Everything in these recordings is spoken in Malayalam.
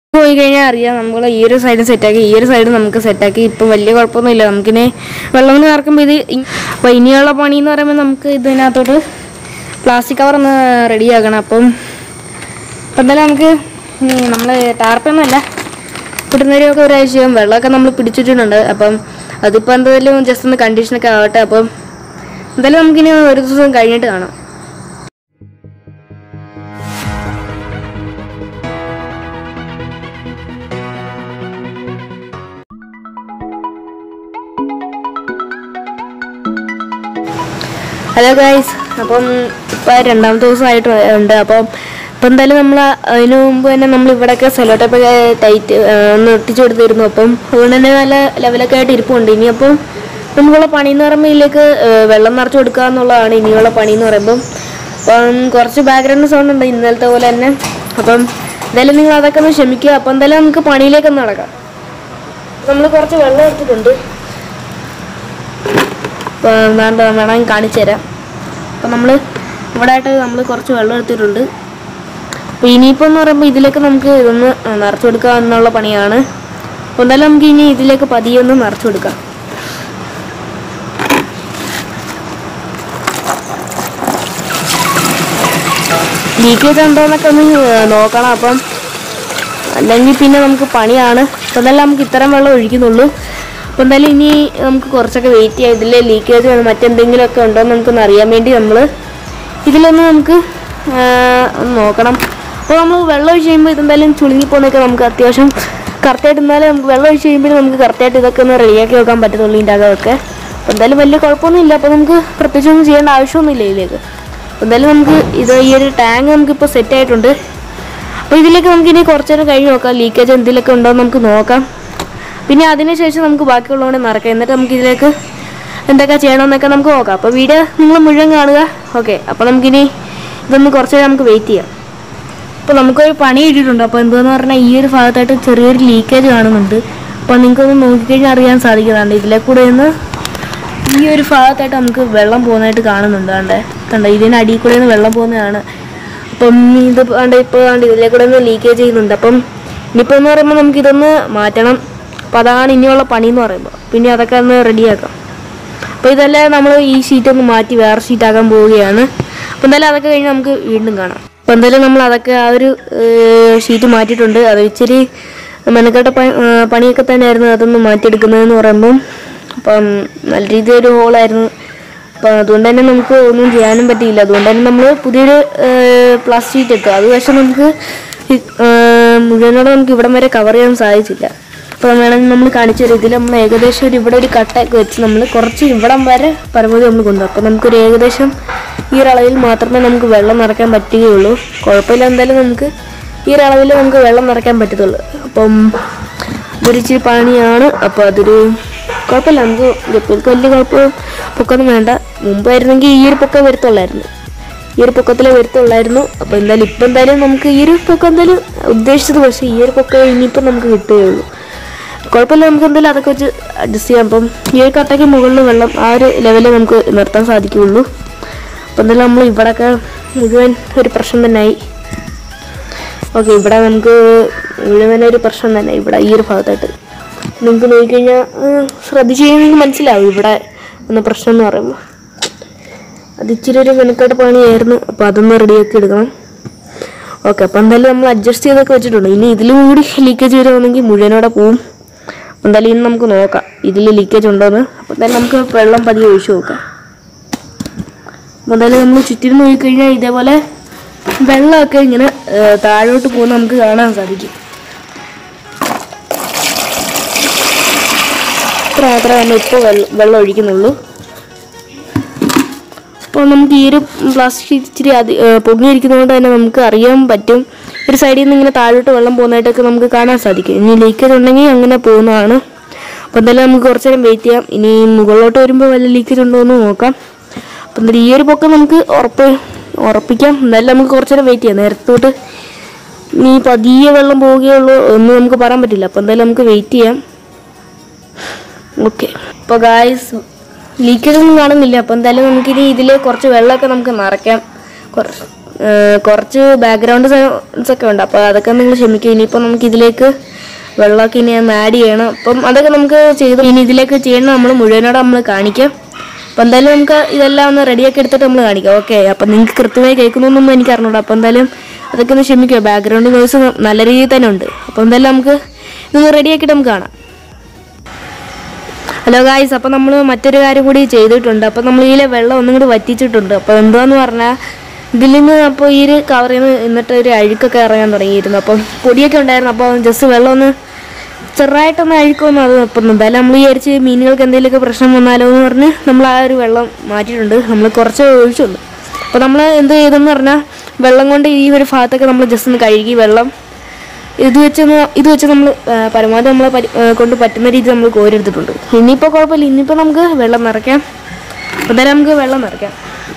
പോയി കഴിഞ്ഞാൽ അറിയാം നമ്മൾ ഈ ഒരു സൈഡ് സെറ്റാക്കി ഈ ഒരു സൈഡ് നമുക്ക് സെറ്റാക്കി ഇപ്പം വലിയ കുഴപ്പമൊന്നുമില്ല നമുക്കിനി വെള്ളം കൊണ്ട് നിറക്കുമ്പോൾ ഇത് ഇ- അപ്പോൾ ഇനിയുള്ള പണി എന്ന് പറയുമ്പോൾ നമുക്ക് ഇതിനകത്തോട്ട് പ്ലാസ്റ്റിക് കവർ ഒന്ന് റെഡിയാക്കണം അപ്പം അപ്പം എന്തായാലും നമുക്ക് നമ്മൾ ടാർപ്പൊന്നുമല്ല കിട്ടുന്നവരൊക്കെ ഒരാഴ്ചയും വെള്ളമൊക്കെ നമ്മൾ പിടിച്ചിട്ടുണ്ട് അപ്പം അതിപ്പോൾ എന്തായാലും ജസ്റ്റ് ഒന്ന് കണ്ടീഷനൊക്കെ ആവട്ടെ അപ്പം എന്തായാലും നമുക്കിനി ഒരു ദിവസം കഴിഞ്ഞിട്ട് കാണാം ഹലോ ഗൈസ് അപ്പം ഇപ്പം രണ്ടാമത്തെ ദിവസമായിട്ട് ഉണ്ട് അപ്പം ഇപ്പം എന്തായാലും നമ്മൾ അതിന് മുമ്പ് തന്നെ നമ്മൾ ഇവിടെയൊക്കെ സെലോ ടൈപ്പൊക്കെ ടൈറ്റ് ഒന്ന് ഒട്ടിച്ചു കൊടുത്തിരുന്നു അപ്പം അതുകൊണ്ട് തന്നെ നല്ല ലെവലൊക്കെ ആയിട്ട് ഇരിപ്പുണ്ട് ഇനിയപ്പം നമുക്കുള്ള പണി എന്ന് പറയുമ്പോൾ ഇതിലേക്ക് ഏഹ്, വെള്ളം നിറച്ച് കൊടുക്കുക എന്നുള്ളതാണ് ഇനിയുള്ള പണി എന്ന് പറയുമ്പം അപ്പം കുറച്ച് ബാക്ക്ഗ്രൗണ്ട് സൗണ്ട് ഉണ്ട് ഇന്നലത്തെ പോലെ തന്നെ അപ്പം എന്തായാലും നിങ്ങൾ അതൊക്കെ ഒന്ന് ക്ഷമിക്കുക അപ്പം എന്തായാലും നമുക്ക് പണിയിലേക്കൊന്ന് നടക്കാം നമ്മൾ കുറച്ച് വെള്ളം എടുത്തിട്ടുണ്ട് അപ്പോൾ വേണ്ട വേണമെങ്കിൽ കാണിച്ചു തരാം അപ്പോൾ നമ്മൾ ഇവിടെ ആയിട്ട് നമ്മൾ കുറച്ച് വെള്ളം എടുത്തിട്ടുണ്ട് അപ്പോൾ ഇനിയിപ്പോൾ എന്ന് പറയുമ്പോൾ ഇതിലേക്ക് നമുക്ക് ഇതൊന്ന് നിറച്ചു കൊടുക്കുക എന്നുള്ള പണിയാണ് അപ്പോൾ എന്തായാലും നമുക്ക് ഇനി ഇതിലേക്ക് പതിയെ ഒന്ന് നിറച്ചു കൊടുക്കാം ലീക്കേജ് ഉണ്ടോയെന്നൊക്കെ ഒന്ന് നോക്കണം അപ്പം അല്ലെങ്കിൽ പിന്നെ നമുക്ക് പണിയാണ് അപ്പോൾ എന്തായാലും നമുക്ക് ഇത്തരം വെള്ളം ഒഴിക്കുന്നുള്ളൂ അപ്പോൾ എന്തായാലും ഇനി നമുക്ക് കുറച്ചൊക്കെ വെയിറ്റ് ചെയ്യാം ഇതിൽ ലീക്കേജ് മറ്റെന്തെങ്കിലുമൊക്കെ ഉണ്ടോ എന്ന് നമുക്കൊന്ന് അറിയാൻ വേണ്ടി നമ്മൾ ഇതിലൊന്ന് നമുക്ക് ആ, ഒന്ന് നോക്കണം അപ്പോൾ നമ്മൾ വെള്ളം ഒഴിച്ച് കഴിയുമ്പോൾ ഇതെന്തായാലും ചുളുങ്ങിപ്പോകുന്നൊക്കെ നമുക്ക് അത്യാവശ്യം കറക്റ്റായിട്ട് എന്നാലും നമുക്ക് വെള്ളം ഒഴിച്ച് കഴിയുമ്പോൾ നമുക്ക് കറക്റ്റായിട്ട് ഇതൊക്കെ ഒന്ന് റെഡിയാക്കി വെക്കാൻ പറ്റത്തുള്ളൂ ഇതിൻ്റെ അകമൊക്കെ അപ്പോൾ എന്തായാലും വലിയ കുഴപ്പമൊന്നുമില്ല അപ്പോൾ നമുക്ക് പ്രത്യേകിച്ചൊന്നും ചെയ്യേണ്ട ആവശ്യമൊന്നുമില്ല ഇതിലേക്ക് അപ്പോൾ എന്തായാലും നമുക്ക് ഇത് ഈ ഒരു ടാങ്ക് നമുക്കിപ്പോൾ സെറ്റ് ആയിട്ടുണ്ട് അപ്പോൾ ഇതിലേക്ക് നമുക്ക് ഇനി കുറച്ച് നേരം കഴിഞ്ഞ് നോക്കാം ലീക്കേജ് എന്തെങ്കിലുമൊക്കെ ഉണ്ടോ എന്ന് നമുക്ക് നോക്കാം പിന്നെ അതിനുശേഷം നമുക്ക് ബാക്കിയുള്ളതുകൊണ്ട് നിറക്കാം എന്നിട്ട് നമുക്ക് ഇതിലേക്ക് എന്തൊക്കെ ചെയ്യണമെന്നൊക്കെ നമുക്ക് നോക്കാം അപ്പോൾ വീഡിയോ നിങ്ങൾ മുഴുവൻ കാണുക ഓക്കെ അപ്പോൾ നമുക്കിനി ഇതൊന്ന് കുറച്ച് നേരം നമുക്ക് വെയിറ്റ് ചെയ്യാം അപ്പോൾ നമുക്കൊരു പണി ഇട്ടിട്ടുണ്ട് അപ്പോൾ എന്താന്ന് പറഞ്ഞാൽ ഈ ഒരു ഭാഗത്തായിട്ട് ചെറിയൊരു ലീക്കേജ് കാണുന്നുണ്ട് അപ്പോൾ നിങ്ങൾക്കൊന്ന് നോക്കിക്കഴിഞ്ഞാൽ അറിയാൻ സാധിക്കുന്നതാണ് ഇതിലെ കൂടെ ഒന്ന് ഈ ഒരു ഭാഗത്തായിട്ട് നമുക്ക് വെള്ളം പോകുന്നതായിട്ട് കാണുന്നുണ്ട് കണ്ടേ കണ്ടോ ഇതിന് അടിയിൽ കൂടെ നിന്ന് വെള്ളം പോകുന്നതാണ് അപ്പം ഇത് കണ്ട ഇപ്പോൾ കണ്ട് ഇതിലെ കൂടെ ഒന്ന് ലീക്കേജ് ചെയ്യുന്നുണ്ട് അപ്പം ഇനിയിപ്പോൾ എന്ന് പറയുമ്പോൾ നമുക്ക് ഇതൊന്ന് മാറ്റണം അപ്പോൾ അതാണ് ഇനിയുള്ള പണി എന്ന് പറയുമ്പോൾ പിന്നെ അതൊക്കെ ഒന്ന് റെഡിയാക്കാം അപ്പോൾ ഇതെല്ലാം നമ്മൾ ഈ ഷീറ്റ് ഒന്ന് മാറ്റി വേറെ ഷീറ്റ് ആക്കാൻ പോവുകയാണ് അപ്പോൾ എന്തായാലും അതൊക്കെ കഴിഞ്ഞ് നമുക്ക് വീണ്ടും കാണാം അപ്പോൾ എന്തായാലും നമ്മൾ അതൊക്കെ ആ ഒരു ഷീറ്റ് മാറ്റിയിട്ടുണ്ട് അത് ഇച്ചിരി മെനക്കെട്ട പ- ഏ, പണിയൊക്കെ തന്നെയായിരുന്നു അതൊന്ന് മാറ്റിയെടുക്കുന്നതെന്ന് പറയുമ്പം അപ്പം നല്ല രീതിയിൽ ഒരു ഹോളായിരുന്നു അപ്പം അതുകൊണ്ട് തന്നെ നമുക്ക് ഒന്നും ചെയ്യാനും പറ്റിയില്ല അതുകൊണ്ട് തന്നെ നമ്മൾ പുതിയൊരു പ്ലാസ്റ്റിക് ഷീറ്റ് എടുത്തു അത് പക്ഷേ നമുക്ക് ഈ- ഏ, മുഴുവനോടെ നമുക്ക് ഇവിടം വരെ കവർ ചെയ്യാൻ സാധിച്ചില്ല അപ്പോൾ വേണമെങ്കിൽ നമ്മൾ കാണിച്ച രീതിയിൽ നമ്മൾ ഏകദേശം ഒരു ഇവിടെ ഒരു കട്ടയൊക്കെ വെച്ച് നമ്മൾ കുറച്ച് ഇവിടം വരെ പരമാവധി നമ്മൾ കൊണ്ടുപോകും അപ്പോൾ നമുക്കൊരു ഏകദേശം ഈ ഒരു അളവിൽ മാത്രമേ നമുക്ക് വെള്ളം നിറയ്ക്കാൻ പറ്റുകയുള്ളൂ കുഴപ്പമില്ല എന്തായാലും നമുക്ക് ഈ ഒരു അളവിൽ നമുക്ക് വെള്ളം നിറയ്ക്കാൻ പറ്റത്തുള്ളൂ അപ്പം ഇതൊരു ഇച്ചിരി പണിയാണ് അപ്പോൾ അതൊരു കുഴപ്പമില്ല നമുക്ക് ഗപ്പികൾക്ക് വലിയ കുഴപ്പം പൊക്കൊന്നും വേണ്ട മുമ്പായിരുന്നെങ്കിൽ ഈ ഒരു പൊക്കം വരത്തുള്ളായിരുന്നു ഈ ഒരു പൊക്കത്തിലേ വരത്തുള്ളായിരുന്നു അപ്പോൾ എന്തായാലും ഇപ്പം എന്തായാലും നമുക്ക് ഈ ഒരു പൊക്കം എന്തായാലും ഉദ്ദേശിച്ചത് പക്ഷേ ഈ ഒരു പൊക്കം ഇനിയിപ്പം നമുക്ക് കിട്ടുകയുള്ളൂ കുഴപ്പമില്ല നമുക്ക് എന്തായാലും അതൊക്കെ വെച്ച് അഡ്ജസ്റ്റ് ചെയ്യാം അപ്പം ഈ ഒരു കട്ടയ്ക്ക് മുകളിൽ വെള്ളം ആ ഒരു ലെവലിൽ നമുക്ക് നിർത്താൻ സാധിക്കുകയുള്ളൂ അപ്പം എന്തായാലും നമ്മൾ ഇവിടെയൊക്കെ മുഴുവൻ ഒരു പ്രശ്നം തന്നെയായി ഓക്കെ ഇവിടെ നമുക്ക് മുഴുവൻ ഒരു പ്രശ്നം തന്നെ ഇവിടെ ഈ ഒരു ഭാഗത്തായിട്ട് നിങ്ങൾക്ക് നോക്കിക്കഴിഞ്ഞാൽ ശ്രദ്ധിച്ച് കഴിഞ്ഞാൽ നിങ്ങൾക്ക് മനസ്സിലാവും ഇവിടെ എന്ന പ്രശ്നം എന്ന് പറയുമ്പോൾ അത് ഇച്ചിരി ഒരു മെനക്കെട്ട് പണിയായിരുന്നു അപ്പോൾ അതൊന്ന് റെഡിയാക്കി എടുക്കണം ഓക്കെ അപ്പോൾ എന്തായാലും നമ്മൾ അഡ്ജസ്റ്റ് ചെയ്തൊക്കെ വെച്ചിട്ടുണ്ട് ഇനി ഇതിലും കൂടി ലീക്കേജ് വരുവാണെങ്കിൽ മുഴുവനോടെ പോവും അപ്പോൾ എന്തായാലും ഇനി നമുക്ക് നോക്കാം ഇതിൽ ലീക്കേജ് ഉണ്ടോയെന്ന് അപ്പോൾ എന്തായാലും നമുക്ക് വെള്ളം പതിയെ ഒഴിച്ചു നോക്കാം അപ്പോൾ എന്തായാലും നമ്മൾ ചുറ്റിനും നോക്കിക്കഴിഞ്ഞാൽ ഇതേപോലെ വെള്ളമൊക്കെ ഇങ്ങനെ ഏഹ്, താഴോട്ട് പോകുന്ന നമുക്ക് കാണാൻ സാധിക്കും ഇത്ര മാത്രമേ നമ്മൾ ഇപ്പോൾ വെള്ളം ഒഴിക്കുന്നുള്ളൂ അപ്പോൾ നമുക്ക് ഈ ഒരു പ്ലാസ്റ്റിക് ഇച്ചിരി അതി ഏഹ് പൊങ്ങിയിരിക്കുന്നതുകൊണ്ട് തന്നെ നമുക്ക് അറിയാൻ പറ്റും ഒരു സൈഡിൽ നിന്ന് ഇങ്ങനെ താഴോട്ട് വെള്ളം പോകുന്നതായിട്ടൊക്കെ നമുക്ക് കാണാൻ സാധിക്കും ഇനി ലീക്കേജ് ഉണ്ടെങ്കിൽ അങ്ങനെ പോകുന്നതാണ് അപ്പോൾ എന്തായാലും നമുക്ക് കുറച്ച് നേരം വെയിറ്റ് ചെയ്യാം ഇനി മുകളിലോട്ട് വരുമ്പോൾ വല്ല ലീക്കേജ് ഉണ്ടോ എന്ന് നോക്കാം അപ്പം എന്തായാലും ഈ ഒരു പൊക്കം നമുക്ക് ഉറപ്പ് ഉറപ്പിക്കാം എന്തായാലും നമുക്ക് കുറച്ച് നേരം വെയിറ്റ് ചെയ്യാം നേരത്തോട്ട് ഇനി പതിയെ വെള്ളം പോവുകയുള്ളൂ ഒന്നും നമുക്ക് പറയാൻ പറ്റില്ല അപ്പോൾ എന്തായാലും നമുക്ക് വെയിറ്റ് ചെയ്യാം ഓക്കെ ഇപ്പോൾ ഗായ്സ് ലീക്കേജ് ഒന്നും കാണുന്നില്ല അപ്പോൾ എന്തായാലും നമുക്കിനി ഇതിൽ കുറച്ച് വെള്ളമൊക്കെ നമുക്ക് നിറയ്ക്കാം കുറച്ച് ഏഹ്, കുറച്ച് ബാക്ക്ഗ്രൗണ്ട് സൗണ്ട്സ് ഒക്കെ ഉണ്ട് അപ്പോൾ അതൊക്കെ നിങ്ങൾ ക്ഷമിക്കുക ഇനിയിപ്പോൾ നമുക്ക് ഇതിലേക്ക് വെള്ളമൊക്കെ ഇനി ആഡ് ചെയ്യണം അപ്പം അതൊക്കെ നമുക്ക് ചെയ്ത് ഇനി ഇതിലേക്ക് ചെയ്യണം നമ്മൾ മുഴുവനോടെ നമ്മൾ കാണിക്കാം അപ്പം എന്തായാലും നമുക്ക് ഇതെല്ലാം ഒന്ന് റെഡിയാക്കി എടുത്തിട്ട് നമ്മൾ കാണിക്കാം ഓക്കെ അപ്പം നിങ്ങൾക്ക് കൃത്യമായി കേൾക്കുന്നൊന്നും എനിക്ക് അറിഞ്ഞൂടാ അപ്പം എന്തായാലും അതൊക്കെ ഒന്ന് ക്ഷമിക്കുക ബാക്ക്ഗ്രൗണ്ട് നോയ്സ് നല്ല രീതിയിൽ തന്നെ ഉണ്ട് അപ്പോൾ എന്തായാലും നമുക്ക് ഇതൊന്ന് റെഡിയാക്കിയിട്ട് നമുക്ക് കാണാം ഹലോ ഗായ്സ് അപ്പോൾ നമ്മൾ മറ്റൊരു കാര്യം കൂടി ചെയ്തിട്ടുണ്ട് അപ്പോൾ നമ്മൾ ഇതിലെ വെള്ളം ഒന്നും കൂടി വറ്റിച്ചിട്ടുണ്ട് അപ്പോൾ എന്താന്ന് പറഞ്ഞാൽ ഇതിൽ നിന്ന് അപ്പോൾ ഈ ഒരു കവറിൽ നിന്ന് എന്നിട്ട് ഒരു അഴുക്കൊക്കെ ഇറങ്ങാൻ തുടങ്ങിയിരുന്നു അപ്പം പൊടിയൊക്കെ ഉണ്ടായിരുന്നു അപ്പോൾ ജസ്റ്റ് വെള്ളം ഒന്ന് ചെറുതായിട്ടൊന്ന് അഴുക്കൊന്നും അത് അപ്പം എന്തായാലും നമ്മൾ വിചാരിച്ച് മീനുകൾക്ക് എന്തെങ്കിലുമൊക്കെ പ്രശ്നം വന്നാലോ എന്ന് പറഞ്ഞ് നമ്മൾ ആ ഒരു വെള്ളം മാറ്റിയിട്ടുണ്ട് നമ്മൾ കുറച്ച് ഒഴിച്ചുള്ളൂ അപ്പോൾ നമ്മൾ എന്ത് ചെയ്തെന്ന് പറഞ്ഞാൽ വെള്ളം കൊണ്ട് ഈ ഒരു ഭാഗത്തൊക്കെ നമ്മൾ ജസ്റ്റ് ഒന്ന് കഴുകി വെള്ളം ഇത് വെച്ച് ന- ഇത് വെച്ച് നമ്മൾ പരമാവധി നമ്മളെ പരി- ആ, കൊണ്ട് പറ്റുന്ന രീതിയിൽ നമ്മൾ കോരിയെടുത്തിട്ടുണ്ട് ഇനിയിപ്പോൾ കുഴപ്പമില്ല ഇനിയിപ്പോൾ നമുക്ക് വെള്ളം നിറയ്ക്കാം അപ്പോൾ എന്തായാലും നമുക്ക് വെള്ളം നിറയ്ക്കാം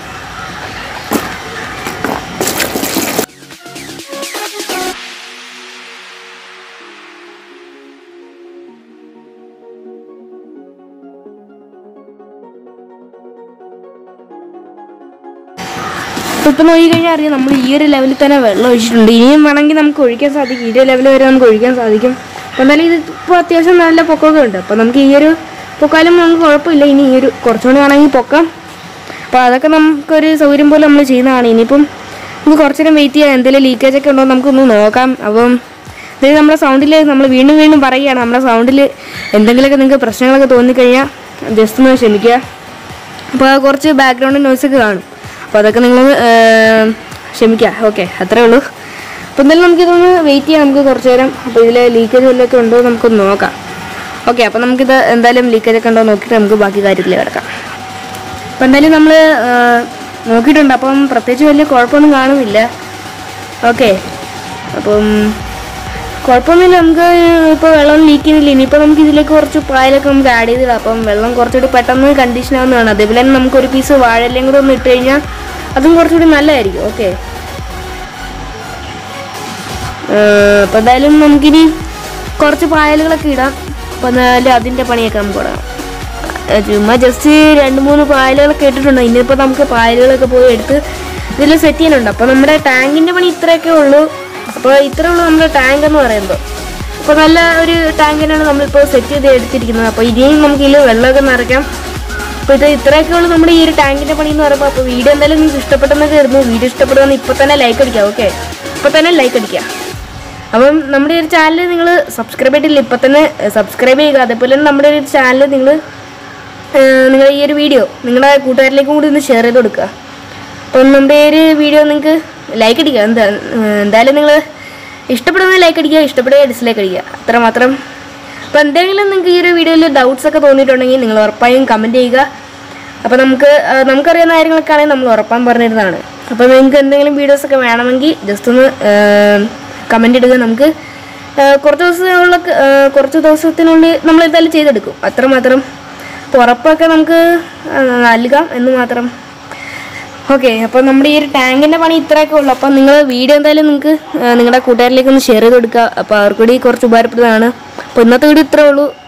അപ്പോൾ ഇപ്പം നോക്കി കഴിഞ്ഞാൽ അറിയാം നമ്മൾ ഈ ഒരു ലെവലിൽ തന്നെ വെള്ളം ഒഴിച്ചിട്ടുണ്ട് ഇനിയും വേണമെങ്കിൽ നമുക്ക് ഒഴിക്കാൻ സാധിക്കും ഈ ഒരു ലെവൽ വരെ നമുക്ക് ഒഴിക്കാൻ സാധിക്കും അപ്പോൾ എന്തായാലും ഇത് ഇപ്പോൾ അത്യാവശ്യം നല്ല പൊക്കമൊക്കെ ഉണ്ട് അപ്പോൾ നമുക്ക് ഈ ഒരു പൊക്കാലും നമുക്ക് കുഴപ്പമില്ല ഇനി ഈ ഒരു കുറച്ചുകൂടി വേണമെങ്കിൽ പൊക്കാം അപ്പോൾ അതൊക്കെ നമുക്കൊരു സൗകര്യം പോലെ നമ്മൾ ചെയ്യുന്നതാണ് ഇനിയിപ്പം നമുക്ക് കുറച്ച് നേരം വെയിറ്റ് ചെയ്യാം എന്തെങ്കിലും ലീക്കേജ് ഒക്കെ ഉണ്ടോ എന്ന് നമുക്കൊന്ന് നോക്കാം അപ്പം അതായത് നമ്മുടെ സൗണ്ടിൽ നമ്മൾ വീണ്ടും വീണ്ടും പറയുകയാണ് നമ്മുടെ സൗണ്ടിൽ എന്തെങ്കിലുമൊക്കെ നിങ്ങൾക്ക് പ്രശ്നങ്ങളൊക്കെ തോന്നിക്കഴിഞ്ഞാൽ ജസ്റ്റ് ഒന്ന് ക്ഷമിക്കുക അപ്പോൾ കുറച്ച് ബാക്ക്ഗ്രൗണ്ട് നോയ്സ് ഒക്കെ കാണും അപ്പോൾ അതൊക്കെ നിങ്ങൾ ക്ഷമിക്കുക ഓക്കെ അത്രേ ഉള്ളൂ അപ്പോൾ എന്തായാലും നമുക്കിതൊന്ന് വെയിറ്റ് ചെയ്യാം നമുക്ക് കുറച്ച് നേരം അപ്പോൾ ഇതിൽ ലീക്കേജ് വല്ലതൊക്കെ ഉണ്ടോ എന്ന് നമുക്കൊന്ന് നോക്കാം ഓക്കെ അപ്പോൾ നമുക്കിത് എന്തായാലും ലീക്കേജ് ഒക്കെ ഉണ്ടോ എന്ന് നോക്കിയിട്ട് നമുക്ക് ബാക്കി കാര്യത്തിൽ കിടക്കാം അപ്പോൾ എന്തായാലും നമ്മൾ നോക്കിയിട്ടുണ്ട് അപ്പം പ്രത്യേകിച്ച് വലിയ കുഴപ്പമൊന്നും കാണുന്നില്ല ഓക്കെ അപ്പം കുഴപ്പമൊന്നുമില്ല നമുക്ക് ഇപ്പോൾ വെള്ളം ലീക്ക് ചെയ്യുന്നില്ല ഇനിയിപ്പോൾ നമുക്ക് ഇതിലേക്ക് കുറച്ച് പായലൊക്കെ നമുക്ക് ആഡ് ചെയ്തിടാം അപ്പം വെള്ളം കുറച്ചുകൂടി പെട്ടെന്ന് കണ്ടീഷൻ ആവുന്നതാണ് അതേപോലെ തന്നെ നമുക്ക് ഒരു പീസ് വാഴയിലയും കൂടെ ഒന്ന് ഇട്ട് കഴിഞ്ഞാൽ അതും കുറച്ചുകൂടി നല്ലതായിരിക്കും ഓക്കെ അപ്പോൾ എന്തായാലും നമുക്കിനി കുറച്ച് പായലുകളൊക്കെ ഇടാം അപ്പോൾ എന്നാലും അതിൻ്റെ പണിയൊക്കെ നമുക്ക് തുടങ്ങാം ഏ, ചുമ്മാ ജസ്റ്റ് രണ്ട് മൂന്ന് പായലുകളൊക്കെ ഇട്ടിട്ടുണ്ട് ഇനിയിപ്പോൾ നമുക്ക് പായലുകളൊക്കെ പോയി എടുത്ത് ഇതിൽ സെറ്റ് ചെയ്യാനുണ്ട് അപ്പോൾ നമ്മുടെ ടാങ്കിൻ്റെ പണി ഇത്രയൊക്കെ ഉള്ളൂ അപ്പോൾ ഇത്രേ ഉള്ളൂ നമ്മുടെ ടാങ്ക് എന്ന് പറയുമ്പോൾ അപ്പോൾ നല്ല ഒരു ടാങ്കിനാണ് നമ്മളിപ്പോൾ സെറ്റ് ചെയ്ത് എടുത്തിരിക്കുന്നത് അപ്പോൾ ഇനിയും നമുക്ക് ഇതിൽ വെള്ളമൊക്കെ നിറയ്ക്കാം അപ്പോൾ ഇത് ഇത്രയൊക്കെ ഉള്ളൂ നമ്മുടെ ഈ ഒരു ടാങ്കിൻ്റെ പണി എന്ന് പറയുമ്പോൾ അപ്പോൾ വീഡിയോ എന്തായാലും നിങ്ങൾക്ക് ഇഷ്ടപ്പെട്ടെന്നൊക്കെ ആയിരുന്നു വീഡിയോ ഇഷ്ടപ്പെടുകയെന്ന് ഇപ്പോൾ തന്നെ ലൈക്ക് അടിക്കാം ഓക്കെ ഇപ്പോൾ തന്നെ ലൈക്ക് അടിക്കുക അപ്പം നമ്മുടെ ഈ ഒരു ചാനൽ നിങ്ങൾ സബ്സ്ക്രൈബ് ചെയ്തിട്ടില്ല ഇപ്പം തന്നെ സബ്സ്ക്രൈബ് ചെയ്യുക അതേപോലെ തന്നെ നമ്മുടെ ഒരു ചാനൽ നിങ്ങൾ നിങ്ങൾ ഈ ഒരു വീഡിയോ നിങ്ങളുടെ കൂട്ടുകാരിലേക്കും കൂടി ഒന്ന് ഷെയർ ചെയ്ത് കൊടുക്കുക അപ്പം നമ്മുടെ ഈ ഒരു വീഡിയോ നിങ്ങൾക്ക് ലൈക്ക് അടിക്കുക എന്താ ഏഹ് എന്തായാലും നിങ്ങൾ ഇഷ്ടപ്പെടുന്ന ലൈക്ക് അടിക്കുക ഇഷ്ടപ്പെടുക ഡിസ്ലൈക്ക് അടിക്കുക അത്ര മാത്രം അപ്പോൾ എന്തെങ്കിലും നിങ്ങൾക്ക് ഈ ഒരു വീഡിയോയിൽ ഡൗട്ട്സ് ഒക്കെ തോന്നിയിട്ടുണ്ടെങ്കിൽ നിങ്ങൾ ഉറപ്പായും കമൻറ്റ് ചെയ്യുക അപ്പോൾ നമുക്ക് ആ, നമുക്കറിയാവുന്ന കാര്യങ്ങളൊക്കെ ആണെങ്കിൽ നമ്മൾ ഉറപ്പാൻ പറഞ്ഞിരുന്നതാണ് അപ്പോൾ നിങ്ങൾക്ക് എന്തെങ്കിലും വീഡിയോസ് ഒക്കെ വേണമെങ്കിൽ ജസ്റ്റ് ഒന്ന് കമൻ്റ് ഇടുക നമുക്ക് ആ, കുറച്ച് ദിവസത്തിനുള്ള കുറച്ച് ദിവസത്തിനുള്ളിൽ നമ്മൾ എന്തായാലും ചെയ്തെടുക്കും അത്രമാത്രം അപ്പോൾ ഉറപ്പൊക്കെ നമുക്ക് ആ, നൽകാം എന്ന് മാത്രം ഓക്കെ അപ്പോൾ നമ്മുടെ ഈ ഒരു ടാങ്കിൻ്റെ പണി ഇത്രയൊക്കെ ഉള്ളൂ അപ്പോൾ നിങ്ങൾ വീഡിയോ എന്തായാലും നിങ്ങൾക്ക് നിങ്ങളുടെ കൂട്ടുകാരിലേക്ക് ഒന്ന് ഷെയർ ചെയ്ത് കൊടുക്കുക അപ്പോൾ അവർക്കൂടി കുറച്ച് ഉപകാരപ്പെടുന്നതാണ് അപ്പോൾ ഇന്നത്തെ വീഡിയോ ഇത്രേ ഉള്ളൂ